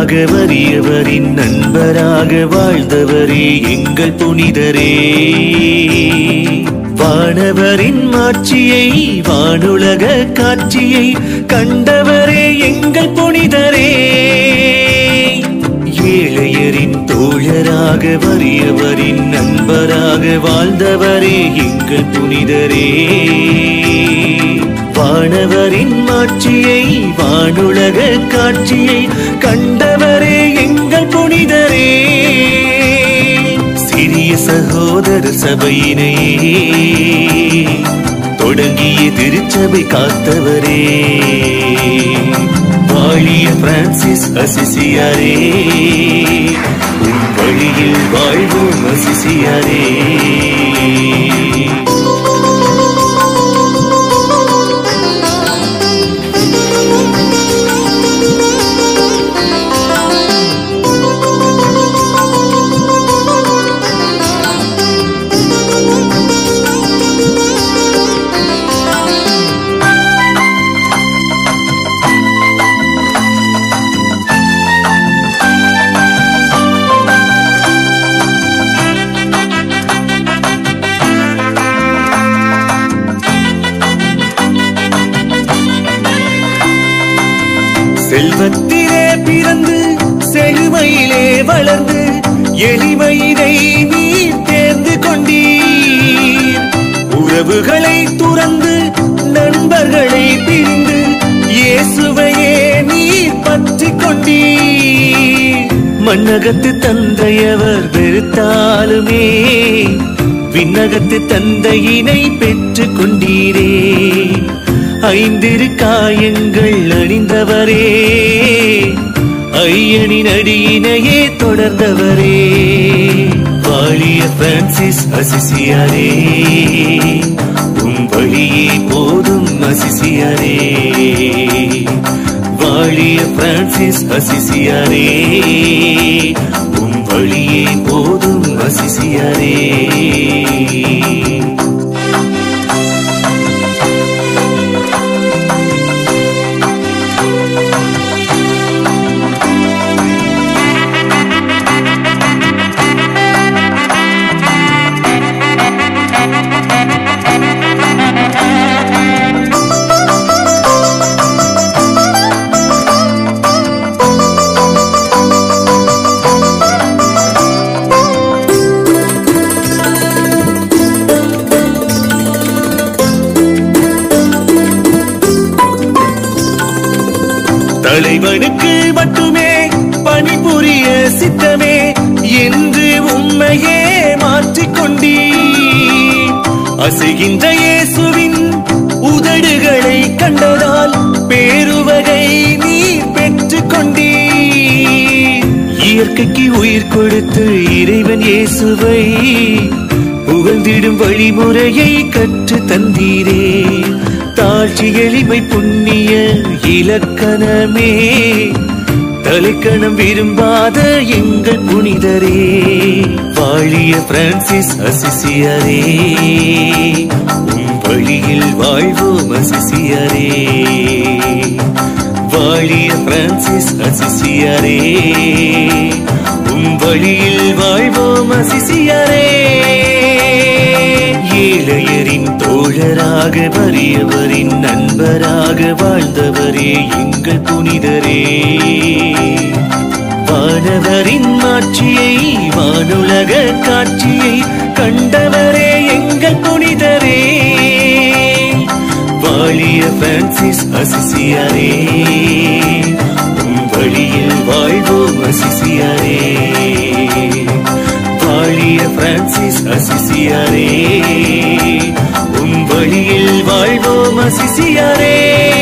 தோழராக வறியவரின் நண்பராக வாழ்ந்தவரே எங்கள் புனிதரே வானவரின் மாட்சியை வானுலக காட்சியை கண்டவரே எங்கள் புனிதரே ஏழையரின் தோழராக வறியவரின் நண்பராக வாழ்ந்தவரே எங்கள் புனிதரே வானவரின் மாட்சியை வானுலக காட்சியை கண்டவரே எங்கள் புனிதரே சிறிய சகோதர சபையினையே தொடங்கிய திருச்சபை காத்தவரே வாழிய பிரான்சிஸ் அசிசியாரே உன் வழியில் வாழ்வோம் அசிசியாரே செல்வத்திலே பிறந்து செழுமையிலே வளர்ந்து எளிமையினை நீர் தேர்ந்து கொண்டீர் உறவுகளை துறந்து நண்பர்களை பிரிந்து இயேசுவையே நீர் பற்றி கொண்டீர் மண்ணகத்து தந்தையவர் வெறுத்தாலுமே விண்ணகத்து தந்தையினை பெற்றுக் கொண்டீரே ஐந்திரு காயங்கள் அணிந்தவரே ஐயனின் அடியினையே தொடர்ந்தவரே வாழிய பிரான்சிஸ் அசிசியாரே உம் வழியே போதும் அசிசியாரே வாழிய பிரான்சிஸ் அசிசியாரே உம் வழியே போதும் அசிசியாரே தலைவனுக்கு மட்டுமே பணிபுரிய சித்தமே என்று உண்மையே மாற்றிக்கொண்டீ அசைகின்ற இயேசுவின் உதடுகளை கண்டதால் பேருவகை நீ பெற்றுக் கொண்டீ இயற்கைக்கு உயிர் கொடுத்து இறைவன் இயேசுவை புகழ்ந்திடும் வழிமுறையை கற்று தந்தீரே தாழ்ச்சி எளிமை புண்ணிய இலக்கணமே தலைக்கணம் விரும்பாத எங்கள் புனிதரே வாழிய பிரான்சிஸ் அசிசியரே உம் வழியில் வாழ்வோம் அசிசியரே வாழிய பிரான்சிஸ் அசிசியரே உம் வழியில் வாழ்வோம் அசிசியரே ஏழையரின் தோழராக வறியவரின் நண்பராக வாழ்ந்தவரே எங்கள் புனிதரே வானவரின் மாட்சியை வானுலக காட்சியை கண்டவரே எங்கள் புனிதரே வாழிய பிரான்சிஸ் அசிசியாரே உம் வழியில் வாழ்வோம் அசிசியாரே வாழிய பிரான்சிஸ் அசிசியாரே உம் வழியில் வாழ்வோம் அசிசியாரே